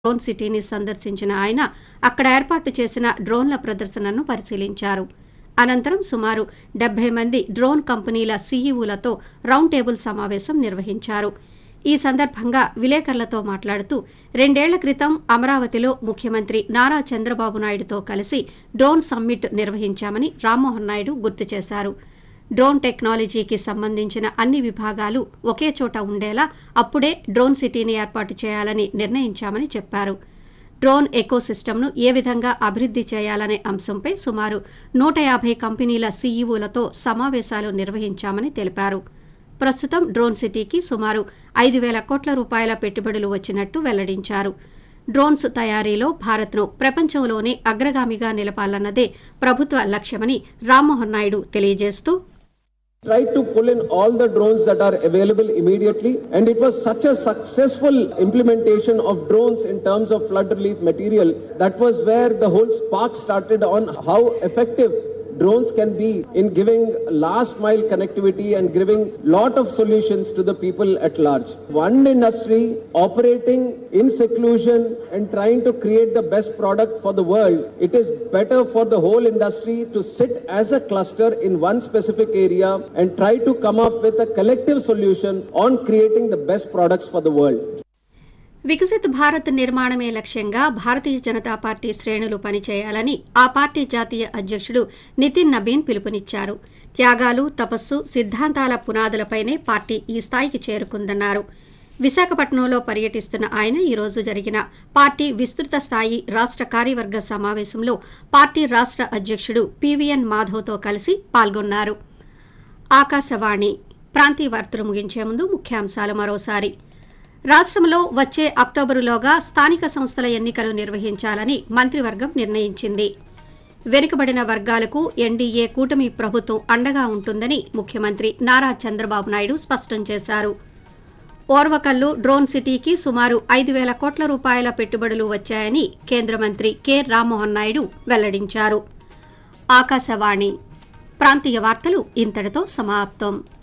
drone సిటీని సందర్శించిన ఆయన అక్కడ ఏర్పాటు చేసిన డ్రోన్ల ప్రదర్శనను పరిశీలించారు అనంతరం సుమారు డెబ్బై మంది డ్రోన్ కంపెనీల సీఈఓలతో రౌండ్ టేబుల్ సమావేశం నిర్వహించారు ఈ సందర్భంగా విలేకరులతో మాట్లాడుతూ రెండేళ్ల క్రితం అమరావతిలో ముఖ్యమంత్రి నారా చంద్రబాబు నాయుడుతో కలిసి డ్రోన్ సమ్మిట్ నిర్వహించామని రామ్మోహన్ నాయుడు గుర్తు చేశారు డ్రోన్ టెక్నాలజీకి సంబంధించిన అన్ని విభాగాలు ఒకే చోట ఉండేలా అప్పుడే డ్రోన్ సిటీని ఏర్పాటు చేయాలని నిర్ణయించామని చెప్పారు డ్రోన్ ఎకోసిస్టమ్ను ఏ విధంగా అభివృద్ధి చేయాలనే అంశంపై సుమారు నూట యాభై కంపెనీల సీఈఓలతో సమావేశాలు నిర్వహించామని తెలిపారు ప్రస్తుతం డ్రోన్ సిటీకి సుమారు ఐదు వేల కోట్ల రూపాయల పెట్టుబడులు వచ్చినట్టు వెల్లడించారు డ్రోన్స్ తయారీలో భారత్ను ప్రపంచంలోనే అగ్రగామిగా నిలపాలన్నదే ప్రభుత్వ లక్ష్యమని రామ్మోహన్ నాయుడు తెలియజేస్తూ tried to pull in all the drones that are available immediately and it was such a successful implementation of drones in terms of flood relief material that was where the whole spark started on how effective drones can be in giving last mile connectivity and giving lot of solutions to the people at large one industry operating in seclusion and trying to create the best product for the world it is better for the whole industry to sit as a cluster in one specific area and try to come up with a collective solution on creating the best products for the world Viksit Bharat నిర్మాణమే లక్ష్యంగా భారతీయ Janata party శ్రేణులు పనిచేయాలని ఆ party జాతీయ అధ్యక్షుడు నితిన్ నబీన్ పిలుపునిచ్చారు త్యాగాలు తపస్సు సిద్ధాంతాల పునాదులపైనే పార్టీ ఈ స్థాయికి చేరుకుందన్నారు విశాఖపట్నంలో పర్యటిస్తున్న ఆయన ఈరోజు జరిగిన పార్టీ విస్తృత స్థాయి రాష్ట్ర కార్యవర్గ సమావేశంలో పార్టీ రాష్ట్ర అధ్యక్షుడు పీవీఎన్ మాధవ్తో కలిసి పాల్గొన్నారు ఆకాశవాణి ప్రాంతీయ వార్తలు ముగించే ముందు ముఖ్యాంశాలు మరోసారి రాష్ట్రంలో వచ్చే అక్టోబరులోగా స్థానిక సంస్థల ఎన్నికలు నిర్వహించాలని మంత్రివర్గం నిర్ణయించింది వెనుకబడిన వర్గాలకు ఎన్డీఏ కూటమి ప్రభుత్వం అండగా ఉంటుందని ముఖ్యమంత్రి నారా చంద్రబాబు నాయుడు స్పష్టం చేశారు ఓర్వకల్లు డ్రోన్ సిటీకి సుమారు ఐదు వేల కోట్ల రూపాయల పెట్టుబడులు వచ్చాయని కేంద్ర మంత్రి కె రామ్మోహన్ నాయుడు వెల్లడించారు ఆకాశవాణి ప్రాంతీయ వార్తలు ఇంతటితో సమాప్తం